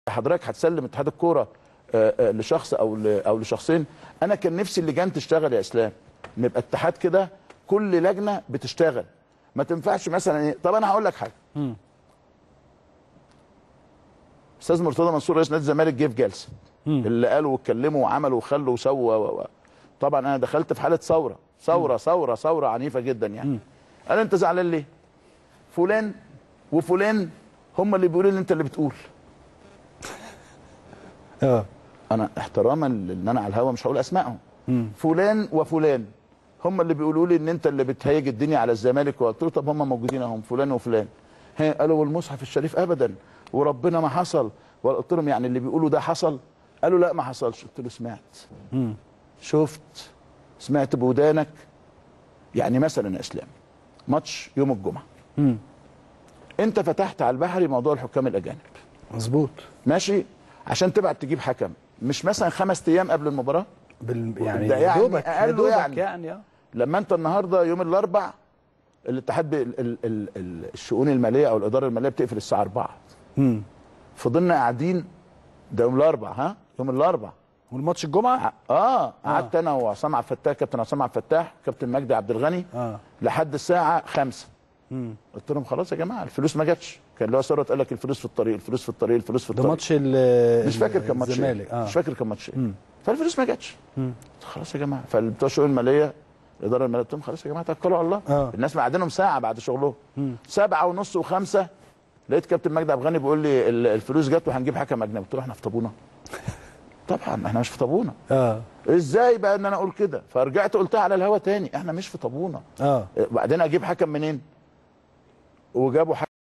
حضرتك هتسلم اتحاد الكوره آه، آه، لشخص او ل- او لشخصين انا كان نفسي اللجان تشتغل يا اسلام نبقى اتحاد كده كل لجنه بتشتغل ما تنفعش مثلا ايه طب انا هقول لك حاجه استاذ مرتضى منصور رئيس نادي الزمالك جه في جلسه اللي قالوا واتكلموا وعملوا وخلوا وسووا و... و... طبعا انا دخلت في حاله ثوره ثوره ثوره ثوره عنيفه جدا يعني قال انت زعلان ليه فلان وفلان هم اللي بيقولوا لي انت اللي بتقول اه انا احتراما لان انا على الهوا مش هقول اسمائهم فلان وفلان هم اللي بيقولوا لي ان انت اللي بتهيج الدنيا على الزمالك وقلت له طب هم موجودين اهم فلان وفلان ها قالوا والمصحف الشريف ابدا وربنا ما حصل قلت لهم يعني اللي بيقولوا ده حصل قالوا لا ما حصلش قلت له سمعت شفت سمعت بودانك يعني مثلا يا اسلام ماتش يوم الجمعه انت فتحت على البحري موضوع الحكام الاجانب مظبوط ماشي عشان تبعت تجيب حكم مش مثلا خمس ايام قبل المباراه بال... يعني ده يعني دوبك أقل يا دوبك يعني. يعني, يعني. لما انت النهارده يوم الاربع الاتحاد بي- ال ال ال ال الشؤون الماليه او الاداره الماليه بتقفل الساعه 4 مم. فضلنا قاعدين ده يوم الاربع ها يوم الاربع والماتش الجمعه اه قعدت انا وعصام عبد الفتاح كابتن عصام عبد الفتاح كابتن مجدي عبد الغني اه لحد الساعه 5 مم. قلت لهم خلاص يا جماعه الفلوس ما جاتش كان اللي هو ثروت قال لك الفلوس في الطريق الفلوس في الطريق الفلوس في ده الطريق ماتش ال مش فاكر كان ماتش ايه الزمالك اه مش فاكر كان ماتش ايه مم. فالفلوس ما جاتش مم. خلاص يا جماعه فبتوع الشؤون الماليه الاداره الماليه قلت لهم خلاص يا جماعه توكلوا على الله آه. الناس معدنهم ساعه بعد شغلهم مم. سبعة ونص وخمسة لقيت كابتن مجدي عبد الغني بيقول لي ال- الفلوس جت وهنجيب حكم اجنبي قلت له احنا في طابونه طبعا احنا مش في طابونه اه ازاي بقى ان انا اقول كده فرجعت قلتها على الهوا تاني احنا مش في طابونه اه بعدين اجيب حكم منين وجابوا حكم